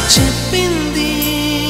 చెప్పింది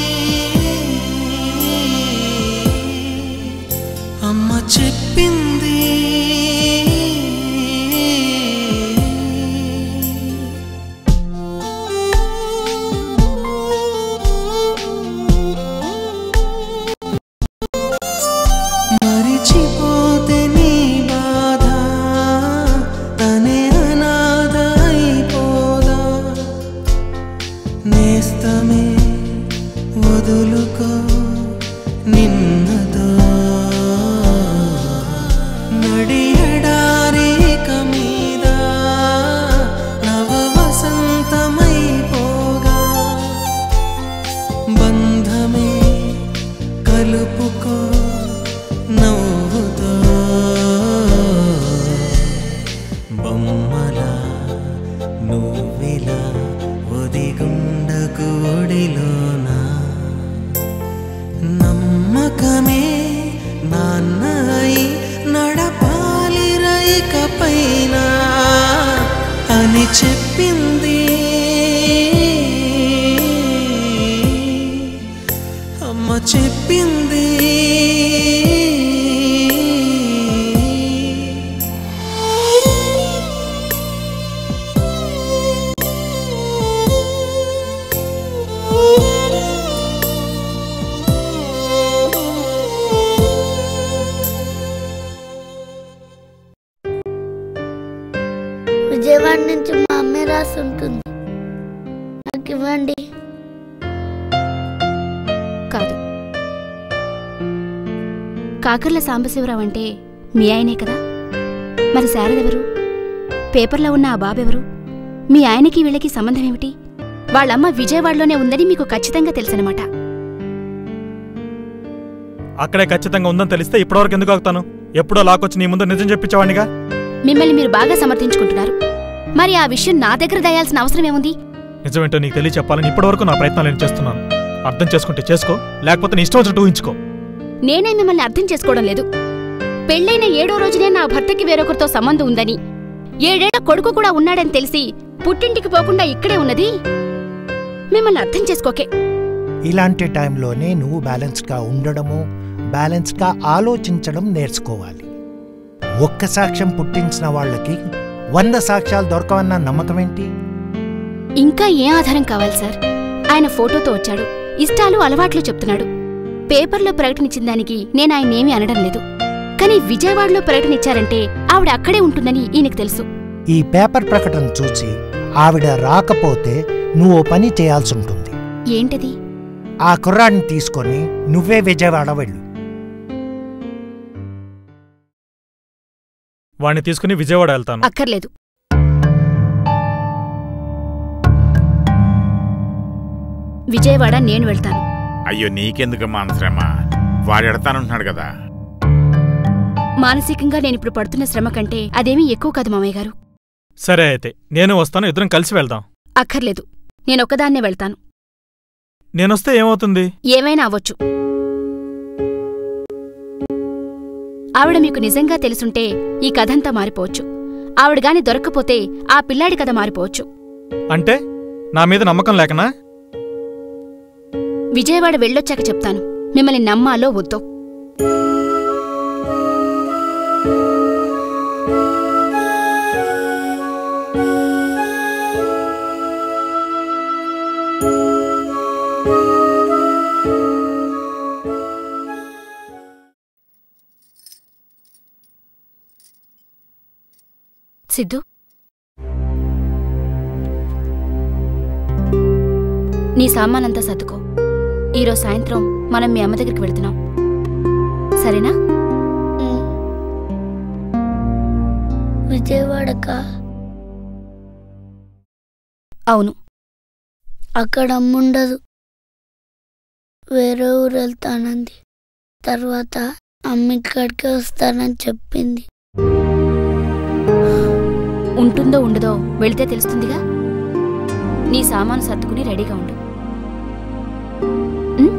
అమ్మ చెప్పింది మరిచిపోతే నీ బాధ తనే అనాథ అయిపోదా నేస్తమే వదులుకో నిన్నతో నడియడారిక మీద నవ వసంతమైపోగా బంధమే కలుపుకో నవ్వుతో బొమ్మలా నువ్విలా ఒదిగుండకు ఒడిలోనా నమ్మకమే నాన్నయి నడపాలి రైక పైన అని చెప్పింది అమ్మ చెప్పింది విజయవాడ నుంచి మా అమ్మే రాసి ఉంటుంది నాకు ఇవ్వండి కాదు కాకర్ల సాంబశివరావు అంటే మీ ఆయనే కదా మరి శారదెవరు పేపర్లో ఉన్న ఆ బాబెవరు మీ ఆయనకి వీళ్ళకి సంబంధం ఏమిటి వాళ్ళమ్మ విజయవాడలోనే ఉందని మీకు ఖచ్చితంగా తెలుసనమాట అక్కడే ఖచ్చితంగా ఉందని తెలిస్తే ఇప్పటివరకు ఎందుకు ఆగుతాను ఎప్పుడో లాకొచ్చి నీ ముందు నిజం చెప్పించేవాడిగా మిమ్మల్ని మీరు బాగా సమర్థించుకుంటున్నారు మరి ఆ విషయం నా దగ్గర దయాల్సిన అవసరం ఏముంది నిజమేంటో నీకు తెలియ చెప్పాలని ఇప్పటివరకు నా ప్రయత్నాలు నేను చేస్తున్నాను అర్థం చేసుకుంటే చేసుకో లేకపోతే నీ ఇష్టం వచ్చినట్టు ఊహించుకో నేనే మిమ్మల్ని అర్థం చేసుకోవడం లేదు పెళ్ళైన ఏడో రోజునే నా భర్తకి వేరొకరితో సంబంధం ఉందని ఏడేళ్ల కొడుకు కూడా ఉన్నాడని తెలిసి పుట్టింటికి పోకుండా ఇక్కడే ఉన్నది మిమ్మల్ని అర్థం చేసుకోకే ఇలాంటి టైంలోనే నువ్వు బ్యాలెన్స్డ్గా ఉండడము బ్యాలెన్స్డ్గా ఆలోచించడం నేర్చుకోవాలి ఒక్క సాక్ష్యం పుట్టించిన వాళ్ళకి వంద సాక్ష్యాలు దొరకవన్న నమ్మకం ఏంటి ఇంకా ఏ ఆధారం కావాలి సార్ ఆయన ఫోటోతో వచ్చాడు ఇష్టాలు అలవాట్లు చెప్తున్నాడు పేపర్లో ప్రకటనిచ్చిన దానికి నేను ఆయన్నేమీ అనడం లేదు కానీ విజయవాడలో ప్రకటనిచ్చారంటే ఆవిడ అక్కడే ఉంటుందని ఈయనకు తెలుసు ఈ పేపర్ ప్రకటన చూసి ఆవిడ రాకపోతే నువ్వు ఓ పని చేయాల్సి ఉంటుంది ఏంటది ఆ కుర్రాడిని తీసుకొని నువ్వే విజయవాడ వెళ్ళు వాడిని తీసుకుని విజయవాడ వెళ్తాను అక్కర్లేదు విజయవాడ నేను వెళ్తాను అయ్యో నీకెందుకమ్మా శ్రమ వాడెడతానంటున్నాడు కదా మానసికంగా నేనిప్పుడు పడుతున్న శ్రమ కంటే అదేమీ ఎక్కువ కాదు మామయ్య గారు సరే అయితే నేను వస్తాను ఇద్దరం కలిసి వెళ్దాం అక్కర్లేదు నేనొక్కదాన్నే వెళ్తాను నేనొస్తే ఏమవుతుంది ఏమైనా అవ్వచ్చు ఆవిడ మీకు నిజంగా తెలుసుంటే ఈ కథంతా మారిపోవచ్చు ఆవిడగాని దొరక్కపోతే ఆ పిల్లాడి కథ మారిపోవచ్చు అంటే నా మీద నమ్మకం లేకనా విజయవాడ వెళ్ళొచ్చాక చెప్తాను మిమ్మల్ని నమ్మాలో వద్దో సిద్ధు నీ సామానంతా సర్దుకో ఈరోజు సాయంత్రం మనం మీ అమ్మ దగ్గరికి వెళ్తున్నాం సరేనా ఉమ్. విజయవాడక అవును అక్కడ అమ్ముండదు వేరే ఊరు వెళ్తానంది తర్వాత అమ్మ ఇక్కడికే వస్తానని చెప్పింది ఉంటుందో ఉండదో వెళితే తెలుస్తుందిగా నీ సామాను సర్దుకుని రెడీగా ఉండు ఉం?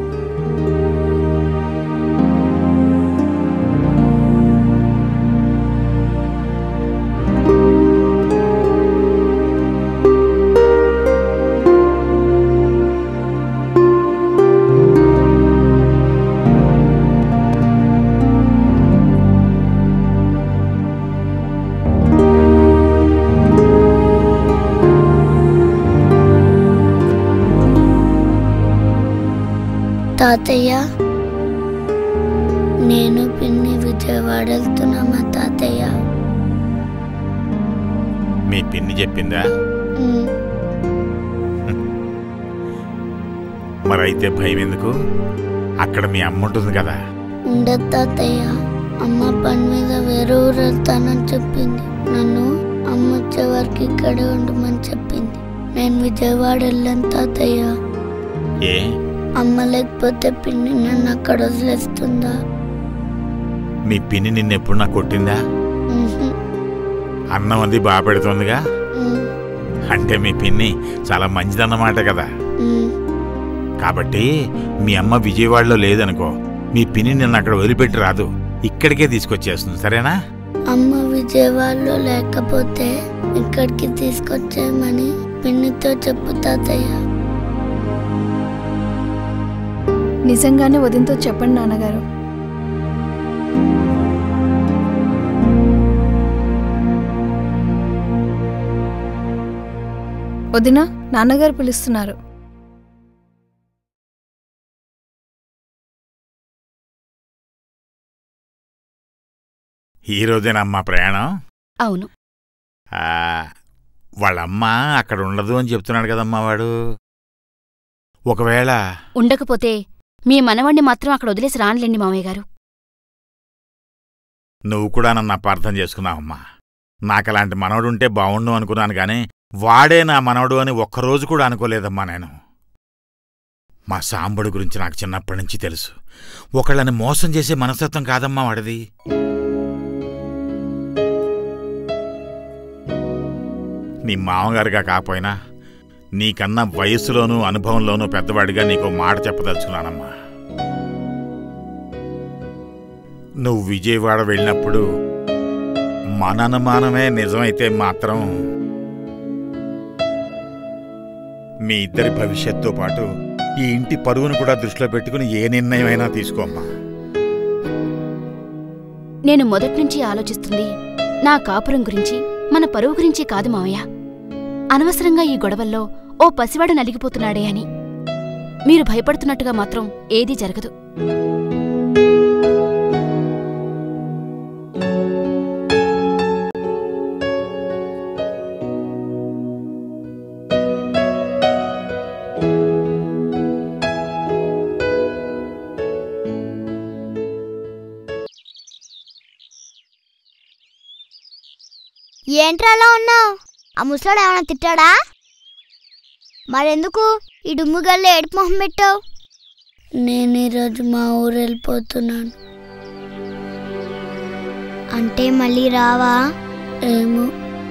తాతయ్య నేను పిన్ని విజయవాడ వెళ్తున్నామా తాతయ్య మీ పిన్ని చెప్పిందా ఉమ్, మరైతే భయం ఎందుకు అక్కడ మీ అమ్మ ఉంటుంది కదా ఉండదు తాతయ్య అమ్మ పని మీద వేరే ఊరు వెళ్తానని చెప్పింది నన్ను అమ్మ వచ్చే వరకు ఇక్కడే ఉండమని చెప్పింది నేను విజయవాడ వెళ్ళాను తాతయ్య ఏ అమ్మ లేకపోతే పిన్ని నన్ను అక్కడ వదిలేస్తుందా మీ పిన్ని నిన్ను ఎప్పుడు నాకు కొట్టిందా ఉహుం, అన్నం అది బాగా పెడుతోందిగా ఉమ్, అంటే మీ పిన్ని చాలా మంచిదన్నమాట కదా ఉమ్. కాబట్టి మీ అమ్మ విజయవాడలో లేదనుకో మీ పిన్ని నిన్ను అక్కడ వదిలిపెట్టి రాదు ఇక్కడికే తీసుకొచ్చేస్తుంది సరేనా అమ్మ విజయవాడలో లేకపోతే ఇక్కడికి తీసుకొచ్చేయమని పిన్నితో చెప్పు తాతయ్య నిజంగానే వదినతో చెప్పండి నాన్నగారు వదిన నాన్నగారు పిలుస్తున్నారు ఈ రోజేనమ్మా ప్రయాణం అవును ఆ, వాళ్ళమ్మ అక్కడ ఉండదు అని చెప్తున్నాడు కదమ్మా వాడు ఒకవేళ ఉండకపోతే మీ మనవణ్ణి మాత్రం అక్కడ వదిలేసి రానులేండి మామయ్య గారు నువ్వు కూడా నన్ను అపార్థం చేసుకున్నావమ్మా నాకలాంటి మనవడుంటే బావుండు అనుకున్నాను కానీ వాడే నా మనవడు అని ఒక్కరోజు కూడా అనుకోలేదమ్మా నేను మా సాంబడు గురించి నాకు చిన్నప్పటి నుంచి తెలుసు ఒకళ్ళని మోసం చేసే మనస్తత్వం కాదమ్మా వాడిది నీ మామగారుగా కాకపోయినా నీకన్నా వయస్సులోనూ అనుభవంలోనూ పెద్దవాడిగా నీకు మాట చెప్పదలుచుకున్నానమ్మా నువ్వు విజయవాడ వెళ్ళినప్పుడు మన అనుమానమే నిజమైతే మాత్రం మీ ఇద్దరి భవిష్యత్తుతో పాటు ఈ ఇంటి పరువును కూడా దృష్టిలో పెట్టుకుని ఏ నిర్ణయమైనా తీసుకోమ్మా నేను మొదట్నుంచి ఆలోచిస్తుంది నా కాపురం గురించి మన పరువు గురించి కాదు మావయ్య అనవసరంగా ఈ గొడవల్లో ఓ పసివాడు నలిగిపోతున్నాడే అని మీరు భయపడుతున్నట్టుగా మాత్రం ఏదీ జరగదు ఏంట్రా అలా ఉన్నావు ఆ ముసలాడు ఏమైనా తిట్టాడా మరెందుకు ఈ డుమ్ముగల్లో ఏడుపు మొహం పెట్టావు నేను ఈరోజు మా ఊరు వెళ్ళిపోతున్నాను అంటే మళ్ళీ రావా ఏమో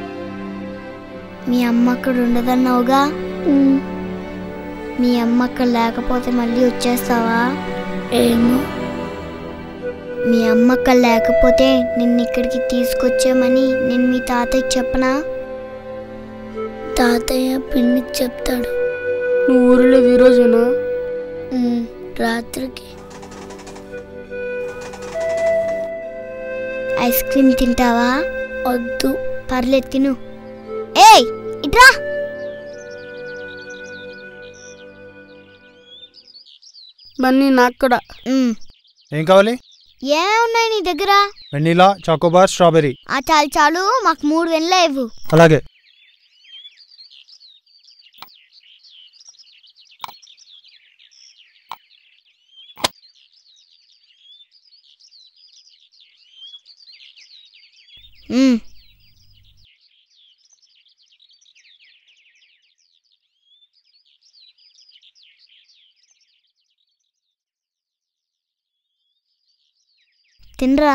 మీ అమ్మ అక్కడ ఉండదన్నావుగా ఉమ్, మీ అమ్మ అక్కడ లేకపోతే మళ్ళీ వచ్చేస్తావా ఏమో మీ అమ్మ అక్కడ లేకపోతే నిన్ను ఇక్కడికి తీసుకొచ్చామని నేను మీ తాతయ్యకి చెప్పనా తాతయ్య పిన్నికి చెప్తాడు నువ్వు ఊరిలో ఈ రోజునా ఉమ్, రాత్రికి ఐస్ క్రీమ్ తింటావా వద్దు పర్లేదు తిను ఏయ్ ఇట్రా బన్నీ నాకు కూడా ఉమ్, ఏం కావాలి ఏమేమి ఉన్నాయి నీ దగ్గర వెన్నీలా చాకోబార్ స్ట్రాబెర్రీ ఆ చాలు చాలు మాకు మూడు వెన్నెల ఇవ్వు అలాగే ఉమ్. తినరా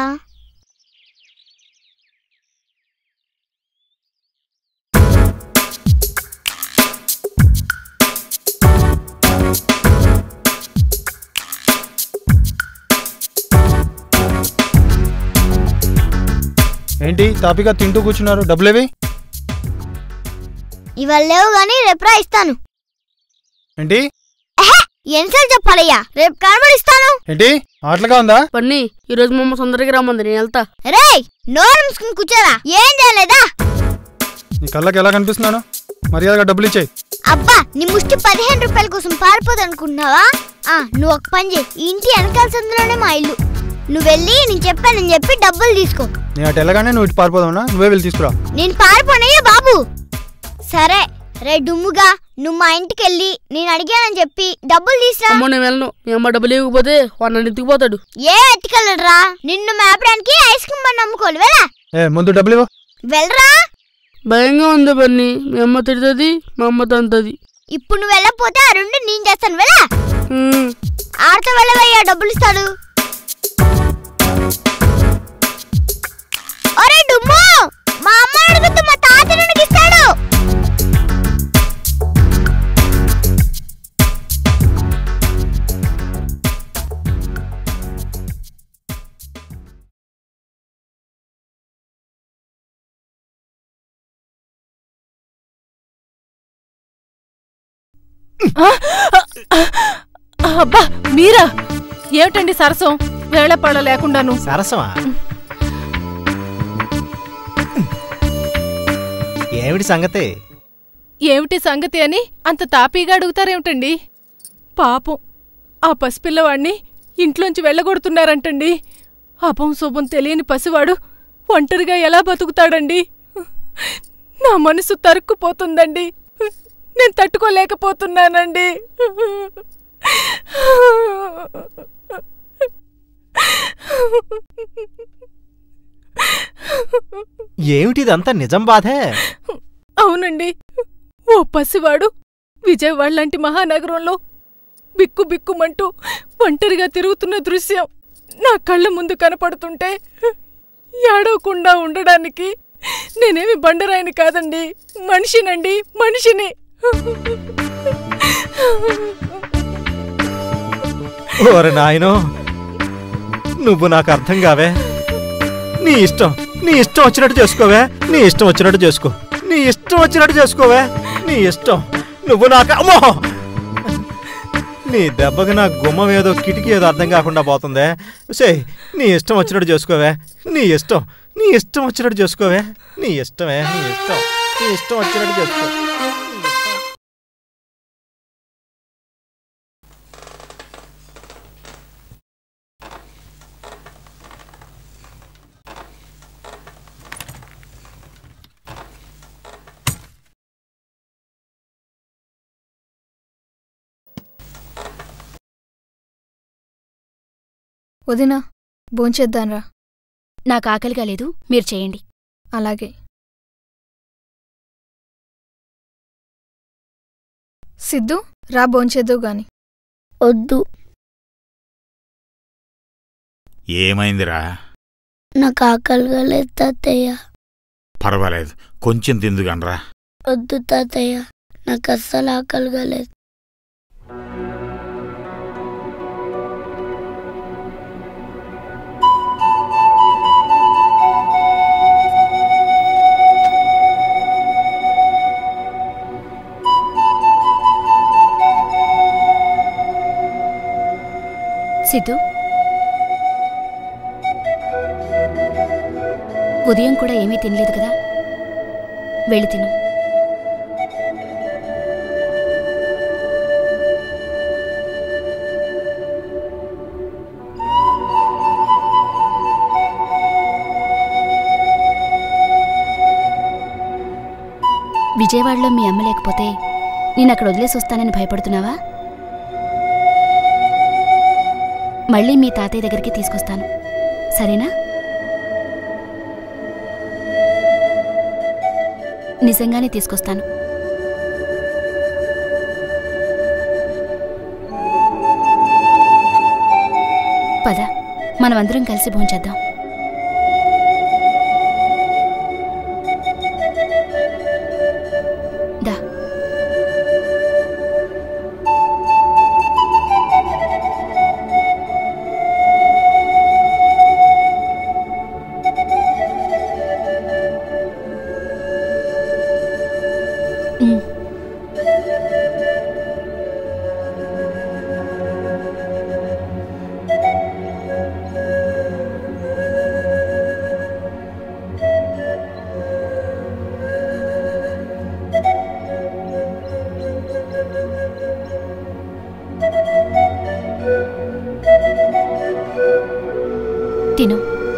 ఏంటి తాపిగా తింటూ కూర్చున్నారు డబ్బులేవి ఇవాళ లేవు గాని రేపు రా ఇస్తాను ఏంటి ఎహె, ఎన్నిసార్లు చెప్పాలయ్యా రేపు కనబడి ఇస్తాను ఏంటి ఆటలుగా ఉందా బన్నీ ఈ రోజు మమ్మ తొందరగా రమ్మంది నేను వెళ్తా రేయ్ నోరు మూసుకుని కూర్చోరా ఏం చేయలేదా నీ కళ్ళకి ఎలా కనిపిస్తున్నాను మర్యాదగా డబ్బులు ఇచ్చేయి అబ్బా నీ ముష్టి పదిహేను రూపాయల కోసం పారిపోదు అనుకుంటున్నావా ఆ నువ్వు ఒక పని చేయి ఈ ఇంటి వెనకాల సందులోనే మా ఇల్లు నువ్వు వెళ్ళి నేను చెప్పానని చెప్పి డబ్బులు తీసుకో నేను అటు వెళ్ళగానే నువ్వు ఇటు పారిపోదావునా నువ్వే వెళ్ళి తీసుకురా నేను పారిపోనయ్యా బాబు సరే రే డుమ్ముగా నువ్వు మా ఇంటికి వెళ్ళి నేను అడిగానని చెప్పి డబ్బులు తీసురా అమ్మో నేను వెళ్ళను మీ అమ్మ డబ్బులు ఇవ్వకపోతే వాడు నన్ను ఎత్తుకుపోతాడు ఏ ఎట్టుకెళ్ళరా నిన్ను మేపడానికి ఐస్ క్రీమ్ బండి అమ్ముకోవాలి వెళ్ళా ఏ ముందు డబ్బులు ఇవ్వు వెళ్ళరా భయంగా ఉంది బన్నీ మీ అమ్మ తిడుతుంది మా అమ్మ తంతది ఇప్పుడు నువ్వు వెళ్ళకపోతే ఆ రెండు నేను చేస్తాను వెళ్ళా ఉమ్. ఆడతో వెళ్ళవయ్యా డబ్బులు ఇస్తాడు ఒరే డుమ్ము మా అమ్మ అడుగుతూ మా తాత నుండి ఇస్తాడు అబ్బా మీరా ఏమిటండి సరసం వేళపాళ లేకుండాను సరసమా ఏమిటి సంగతి ఏమిటి సంగతి అని అంత తాపీగా అడుగుతారేమిటండి పాపం ఆ పసిపిల్లవాణ్ణి ఇంట్లోంచి వెళ్ళగొడుతున్నారంటండి అపం శుభం తెలియని పసివాడు ఒంటరిగా ఎలా బతుకుతాడండి నా మనసు తరుక్కుపోతుందండి నేను తట్టుకోలేకపోతున్నానండి ఏమిటిదంతా నిజం బాధే అవునండి ఓ పసివాడు విజయవాడ లాంటి మహానగరంలో బిక్కు బిక్కుమంటూ ఒంటరిగా తిరుగుతున్న దృశ్యం నా కళ్ళ ముందు కనపడుతుంటే ఏడవకుండా ఉండడానికి నేనేమి బండరాయిని కాదండి మనిషినండి మనిషిని ఓరి నాయనో నువ్వు నాకు అర్థం కావే నీ ఇష్టం నీ ఇష్టం వచ్చినట్టు చేసుకోవే నీ ఇష్టం వచ్చినట్టు చేసుకో నీ ఇష్టం వచ్చినట్టు చేసుకోవే నీ ఇష్టం నువ్వు నాకు అమ్మో నీ దెబ్బకి నా గుమ్మం ఏదో కిటికీ ఏదో అర్థం కాకుండా పోతుందే సే నీ ఇష్టం వచ్చినట్టు చేసుకోవే నీ ఇష్టం నీ ఇష్టం వచ్చినట్టు చేసుకోవే నీ ఇష్టమే నీ ఇష్టం నీ ఇష్టం వచ్చినట్టు చేసుకో వదినా భోంచేద్దాన్రా నాకు ఆకలిగా లేదు మీరు చేయండి అలాగే సిద్ధు రా భోంచేద్దు గాని వద్దు ఏమైందిరా నాకు ఆకలిగా లేదు తాతయ్య పర్వాలేదు కొంచెం తిందుగానరా వద్దు తాతయ్య నాకు అస్సలు ఆకలిగా లేదు సిద్ధు ఉదయం కూడా ఏమీ తినలేదు కదా వెళ్ళి తిను విజయవాడలో మీ అమ్మ లేకపోతే నేను అక్కడ వదిలేసి వస్తానని భయపడుతున్నావా మళ్ళీ మీ తాతయ్య దగ్గరికి తీసుకొస్తాను సరేనా నిజంగానే తీసుకొస్తాను పద మనమందరం కలిసి భోంచేద్దాం దా ఉమ్. తిను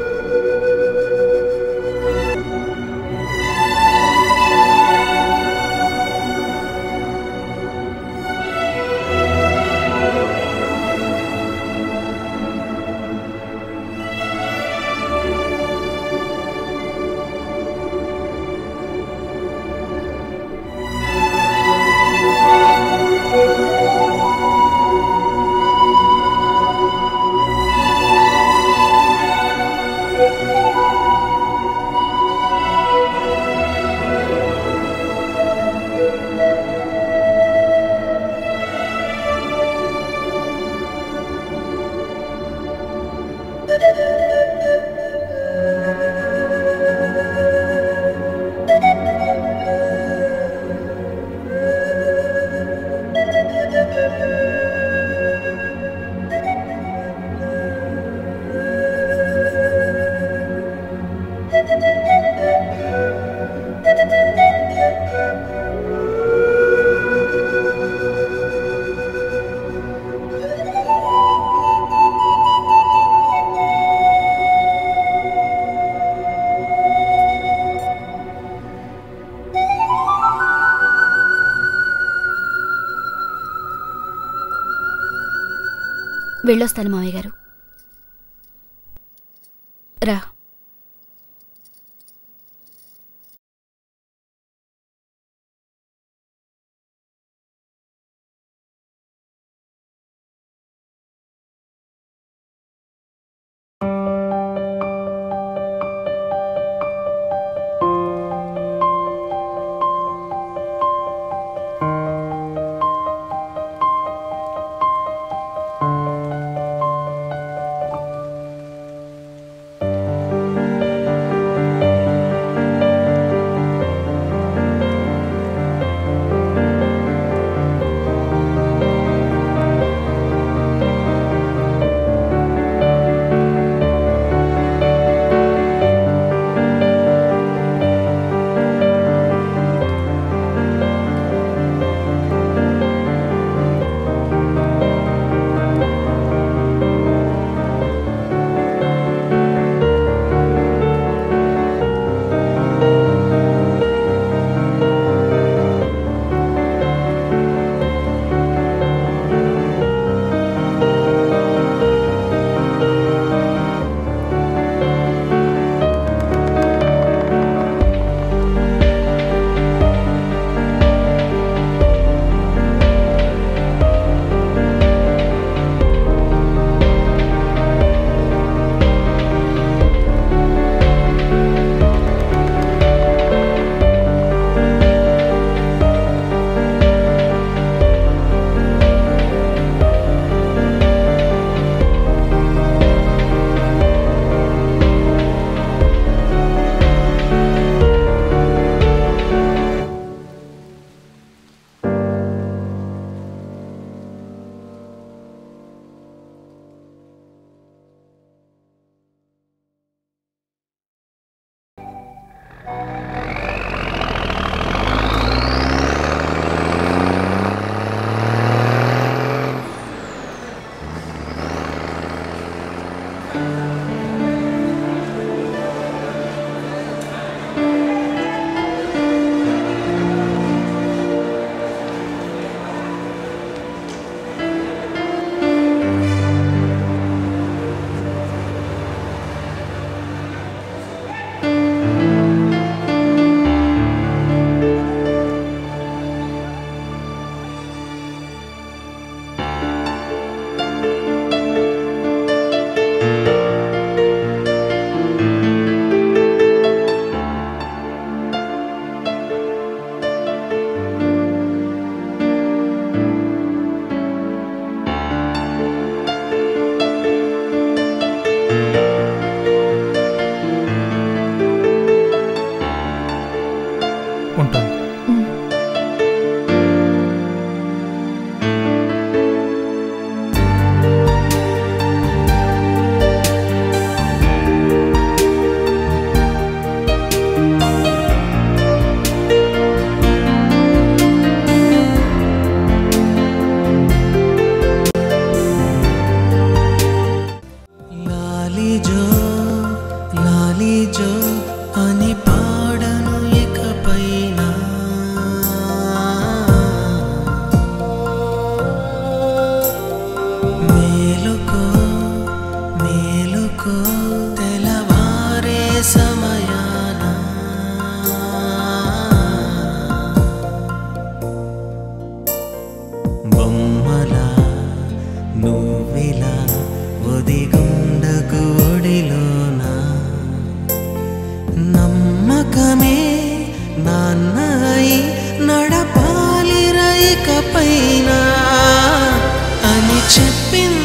వెళ్ళొస్తాను మావయ్య గారు రా ఆ చెప్పింది